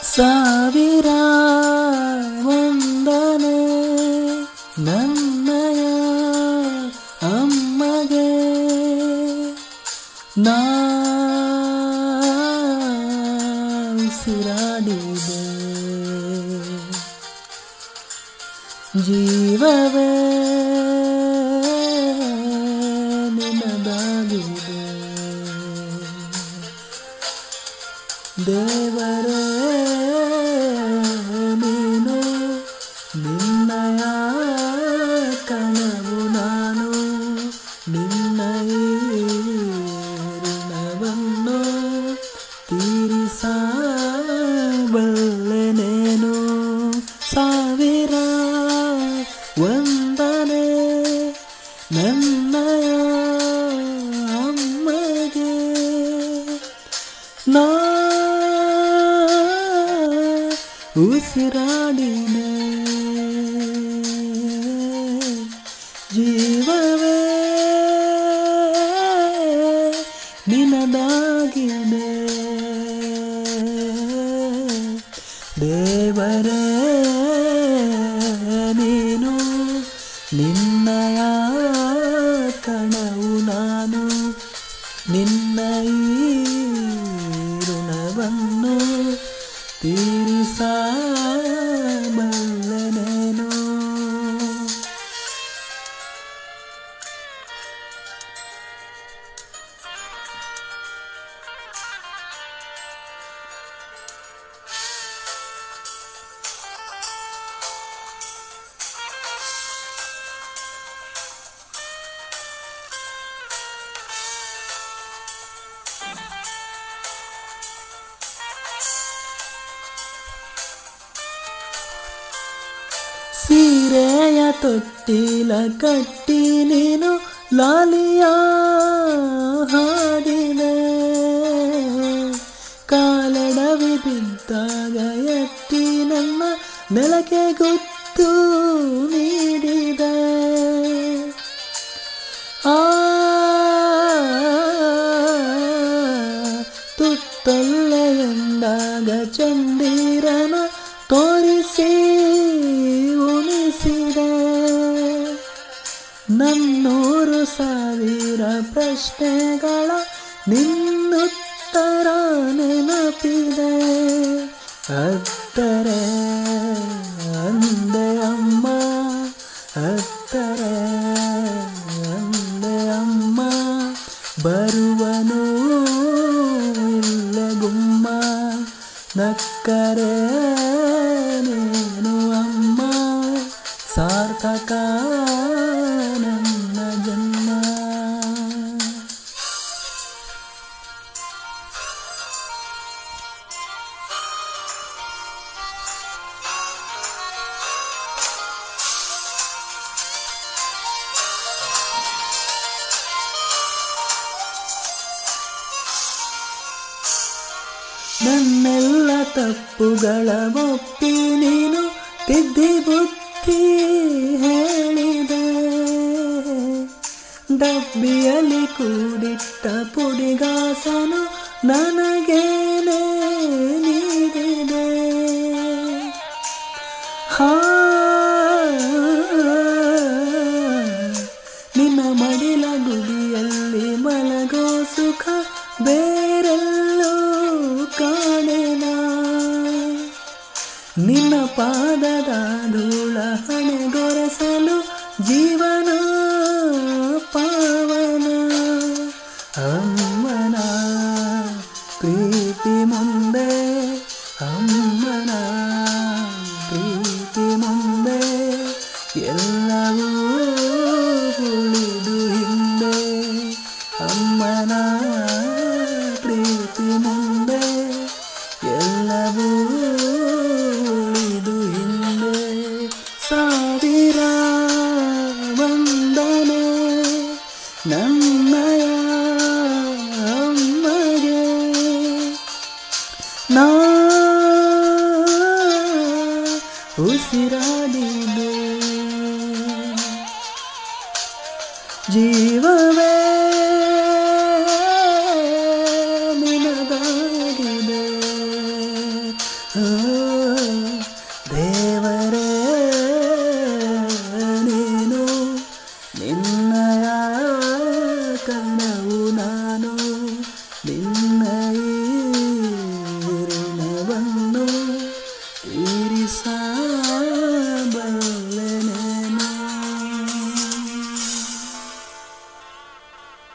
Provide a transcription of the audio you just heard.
ಸಾವಿರ ವಂದನೆ ನನ್ನಯ ಅಮ್ಮಗೆ ನಾ ಉಸಿರಾಡಿದೆ ಜೀವವೇ ನಿನ್ನದಾಗಿದೆ ದೇವರೇ ನೀನು ನಿನ್ನಯ ಕನವು ನಾನು ನಿನ್ನ ಈ ಋಣವನ್ನು ತೀರಿಸಬಲ್ಲೆನೇನು ಸಾವಿರ ವಂದನೆ ನನ್ನಯ ಅಮ್ಮಗೆ ನಾ ಉಸಿರಾಡಿನೆ ಜೀವವೇ ನಿನದಾಗಿದೆ ದೇವರೇ ನೀನು ನಿನ್ನಯ ಕಣವು ನಾನು ನಿನ್ನ ಈ ಋಣವನ್ನು ತೀರಿಸಬಲ್ಲೆನೇನು ಸೀರೆಯ ತೊಟ್ಟಿಲ ಕಟ್ಟಿ ನೀನು ಲಾಲಿಯ ಹಾಡಿದೆ ಕಾಲಡವಿ ಬಿದ್ದಾಗ ಎತ್ತಿ ನನ್ನ ನೆಲಕ್ಕೆ ಗೊತ್ತು ನೀಡಿದೆ ಆ ತುತ್ತಲ್ಲೆ ಎಂದಾಗ ಚಂದಿರನ ತೋರಿಸಿ ಉಣಿಸಿದೆ ನನ್ನೂರು ಸಾವಿರ ಪ್ರಶ್ನೆಗಳ ನಿನ್ನುತ್ತರ ನೆನಪಿದೆ ಹತ್ತರೆ ಅಂದೆ ಅಮ್ಮ ಹತ್ತರೆ ಅಂದೆ ಅಮ್ಮ ಬರುವನು ಇಲ್ಲ ಗುಮ್ಮ ನಕ್ಕರೆ ನೀನು ಅಮ್ಮ ಸಾರ್ಥಕ ನನ್ನ ಜನ್ಮ ನನ್ನೆಲ್ಲ ತಪ್ಪುಗಳ ಒಪ್ಪಿ ನೀನು ತಿದ್ದಿ ಬುದ್ಧಿ ಹೇಳಿದೆ ಡಬ್ಬಿಯಲ್ಲಿ ಕೂಡಿಟ್ಟ ಪುಡಿಗಾಸನು ನನಗೇನೆ ನೀಡಿದೆ ಹಾ ನಿನ್ನ ಮಡಿಲ ಗುಡಿಯಲ್ಲಿ ಮಲಗೋ ಸುಖ ಬೇರೆಲ್ಲೂ ಕಾಣೆನ ನಿನ್ನ ಪಾದದ ಧೂಳ ಹಣೆಗೊರೆಸಲು ಜೀವನ ಪಾವನ ಅಮ್ಮನ ಪ್ರೀತಿ ಮುಂದೆ ಅಮ್ಮನ ಪ್ರೀತಿ ಮುಂದೆ ಎಲ್ಲವೂ ಉಳಿದು ಹಿಂದೆ ಅಮ್ಮನ ಪ್ರೀತಿ ಮುಂದೆ ಎಲ್ಲವೂ ಉಳಿದು ಹಿಂದೆ ಸಾವಿರ ವಂದನೆ ನನ್ನಯ ಅಮ್ಮಗೆ ನಾ ಉಸಿರಾಡಿದೆ ಜೀವವೇ